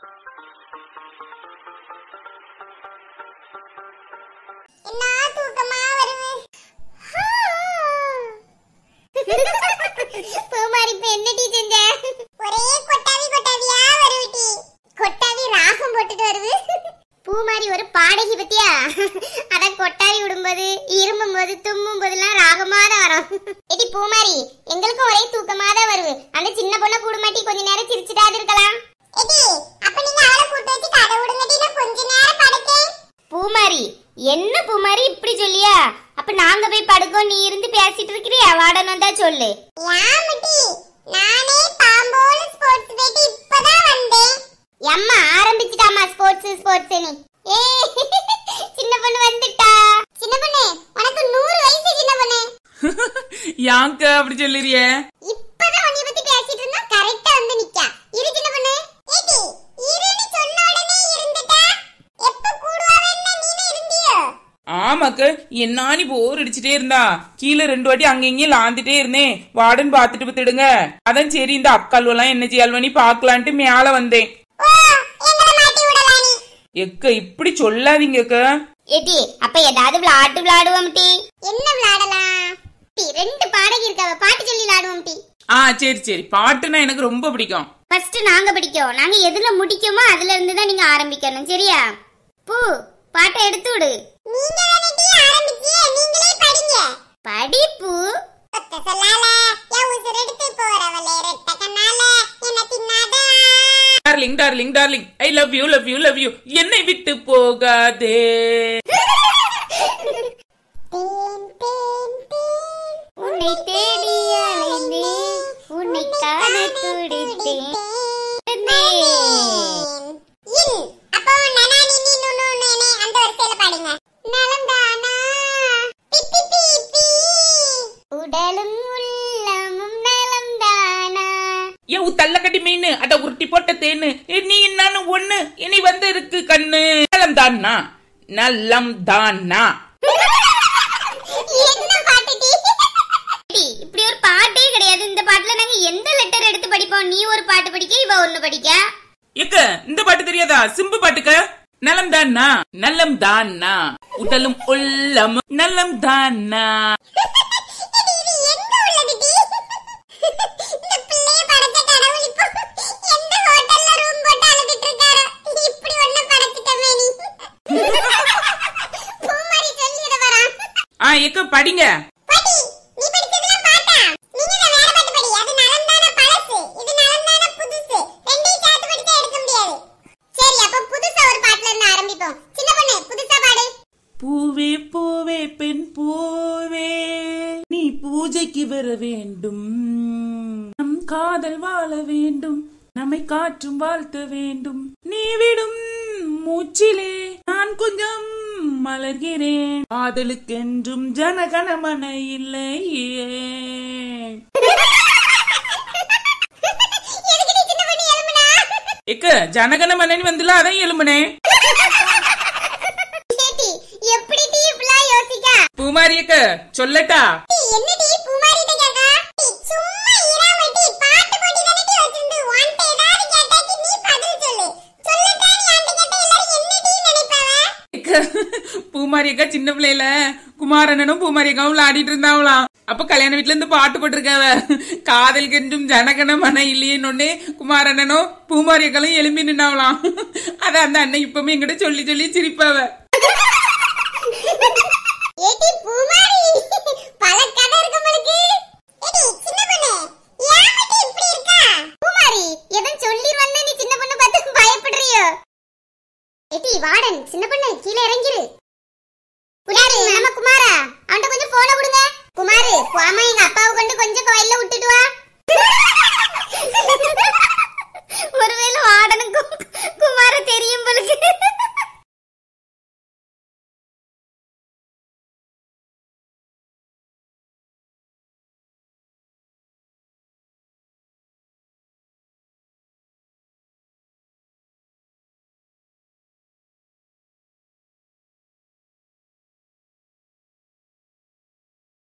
என்ன தூக்கமா வருது பூமாரி இப்ப என்னடி செஞ்ச ஒரே கொட்டாவி கொட்டாவியா வருவிட்டி கொட்டாவி ராகம் போட்டுட்டு வருது பூமாரி ஒரு பாடகி பத்தியா அத கொட்டாவி விடும்போது இருமும் போது தும்மும் போதெல்லாம் ராகமா தான் வரும் எடி பூமாரி எங்களுக்கும் ஒரே தூக்கமா தான் வருது அந்த சின்ன பொண்ணை கூடுமாட்டி கொஞ்ச நேரம் சிரிச்சிட்டாது இருக்கலாம் எடி அப்ப நீங்க அவளை கூட்டு வச்சு கதை விடுங்கடி நான் கொஞ்ச நேரம் படுக்கேன் பூமாரி என்ன பூமாரி இப்படி சொல்லியா அப்ப நாங்க போய் படுக்கோம் நீ இருந்து பேசிட்டு இருக்கிறியா வாடன் வந்தா சொல்லு யாமட்டி நானே பாம்போல ஸ்போர்ட்ஸ் போயிட்டு இப்பதான் வந்தேன் எம்மா ஆரம்பிச்சிட்டாமா ஸ்போர்ட்ஸ் ஸ்போர்ட்ஸ் நீ ஏ சின்ன பொண்ணு வந்துட்டா சின்ன பொண்ணு உனக்கு நூறு வயசு சின்ன பொண்ணு யாங்க அப்படி சொல்லுறிய இப்பதான் உன்னை பத்தி பேசிட்டு இருந்தா கரெக்டா வந்து நிக்கா இரு சின்ன பொண்ணு ஏடி இருன்னு சொன்ன உடனே இருந்துட்டா எப்ப கூடுவாவேன்னா நீனே இருந்தியோ ஆமாக்கு என்னானி போர் அடிச்சுட்டே இருந்தா கீழே ரெண்டு வாட்டி அங்க இங்கேயும் லாந்துட்டே இருந்தேன் வார்டன் பாத்துட்டு பத்துடுங்க அதான் சரி இந்த அக்கால்வெல்லாம் என்ன செய்யால்வனி பாக்கலான்ட்டு மேல வந்தேன் ஓ எங்களை மாட்டி விடலாம் நீ எக்க இப்படி சொல்லாதீங்கக்க ஏடி அப்ப ஏதாவது விளையாட்டு விளையாடுவோம் டி என்ன விளையாடலாம் டி ரெண்டு பாடகி இருக்காவ பாட்டு சொல்லி விளையாடுவோம் டி ஆ சரி சரி பாட்டுனா எனக்கு ரொம்ப பிடிக்கும் ஃபர்ஸ்ட் நாங்க படிக்கோம் நாங்க எதுல முடிக்கோமோ அதுல இருந்து தான் நீங்க ஆரம்பிக்கணும் சரியா பூ பாட்டை எடுத்து விடு நீங்க தானே டி ஆரம்பிச்சியே நீங்களே படிங்க படி பூ ஒத்த சொல்லால என் உசுர் எடுத்து போறவளே ரெட்ட கண்ணால என்ன தின்னாதா darling darling darling I love you love you love you என்னை விட்டு போகாதே தேன் தேன் தேன் உன்னை தேடி அலைந்தேன் உன்னை காண துடித்தேன் அப்போ நனானி நீ நுனு நனே அந்த வரிசையில பாடுங்க நலந்தானா பிப்பி பிப்பி உடலும் உள்ளமும் நலந்தானா ஏ உ தள்ள கட்டி மீன் அட உருட்டி போட்ட தேனு ஏ, நீ நானும் ஒண்ணு இனி வந்து இருக்கு கண்ணு நலம் தானா நலம் தானா என்ன பாட்டு டி? டி, இப்படி ஒரு பாட்டே கிடையாது இந்த பாட்டுல நாங்க எந்த லெட்டர் எடுத்து படிப்போம் நீ ஒரு பாட்டு படிக்க இவ ஒண்ணு படிக்க எக்க இந்த பாட்டு தெரியாதா சிம்பு பாட்டுக்க நலம் தானா நலம் தானா உடலும் உள்ளம் நலம் தானா இது இது எங்க உள்ளது டி? இந்த பிள்ளைய படைச்ச கடவுள் இப்போ எந்த ஹோட்டல்ல ரூம் போட்டு அழுதுட்டு இருக்காரோ இப்படி ஒண்ணு படைச்சிட்டமே நீ பூமாரி சொல்லி இத வரான் ஆ எக்க படிங்க பாட்டி நீ படிச்சதெல்லாம் பாட்டா நீங்க தான் வேற பாட்டு படி அது நலந்தான பழசு இது நலந்தான புதுசு ரெண்டையும் சேர்த்து படிச்சா எடுக்க முடியாது சரி அப்ப புதுசா ஒரு பாட்டுல இருந்து ஆரம்பிப்போம் சின்ன பொண்ணு புதுசா பாடு பூவே பூவே பெண் பூவே நீ பூஜைக்கு வர வேண்டும் நம் காதல் வாழ வேண்டும் நம்மை காற்றும் வாழ்த்த வேண்டும் நீ விடும் மூச்சிலே நான் கொஞ்சம் மலர்கிறேன் காதலுக்கென்றும் ஜனகணமன இல்லையே எதுக்கு நீ சின்ன பொண்ணு எழும்புனா எக்க ஜனகணமனன் வந்துல அதான் எலும்புனே சேட்டி எப்படி டீ இப்படிலாம் யோசிக்கா பூமாரி எக்க சொல்லட்டா டீ என்ன டீ பூமாரிட்ட கேக்கா டீ சும்மா இராம டீ பாட்டு போட்டி தானே டீ வச்சிருந்து உன்கிட்ட ஏதாவது கேட்டாக்கி நீ பதில் சொல்லு சொல்லட்டா நீ என்கிட்ட கேட்டா எல்லாரும் என்ன டீ நினைப்பாவ அக்கா, பூமாரி அக்கா சின்ன பிள்ளையில குமாரண்ணனும் பூமாரி அக்காவும் விளையாடிட்டு இருந்தாங்களாம் அப்ப கல்யாண வீட்டுல இருந்து பாட்டு போட்டிருக்காவ காதல் கென்றும் ஜனகன மன இல்லையேன்னு குமாரண்ணனும் பூமாரி அக்காலும் எழும்பி நின்னாவலாம் அத அந்த அண்ணன் இப்பவுமே எங்கிட்ட சொல்லி சொல்லி சிரிப்பாவ ஏடி பூமாரி பல கதை இருக்கு உங்களுக்கு ஏடி சின்ன பொண்ணு ஏன் இப்படி இருக்கா பூமாரி எவன் சொல்லிருவான்னு நீ சின்ன பொண்ணு பார்த்து பயப்படுறியோ ஏடி வாடன் சின்ன பொண்ணு கீழே இறங்கிரு குமாரு நம்ம குமாரா அவன்கிட்ட கொஞ்சம் போன கொடுங்க குமாரு போமா எங்க அப்பாவை கொண்டு கொஞ்சம் கோயில்ல விட்டுட்டு வா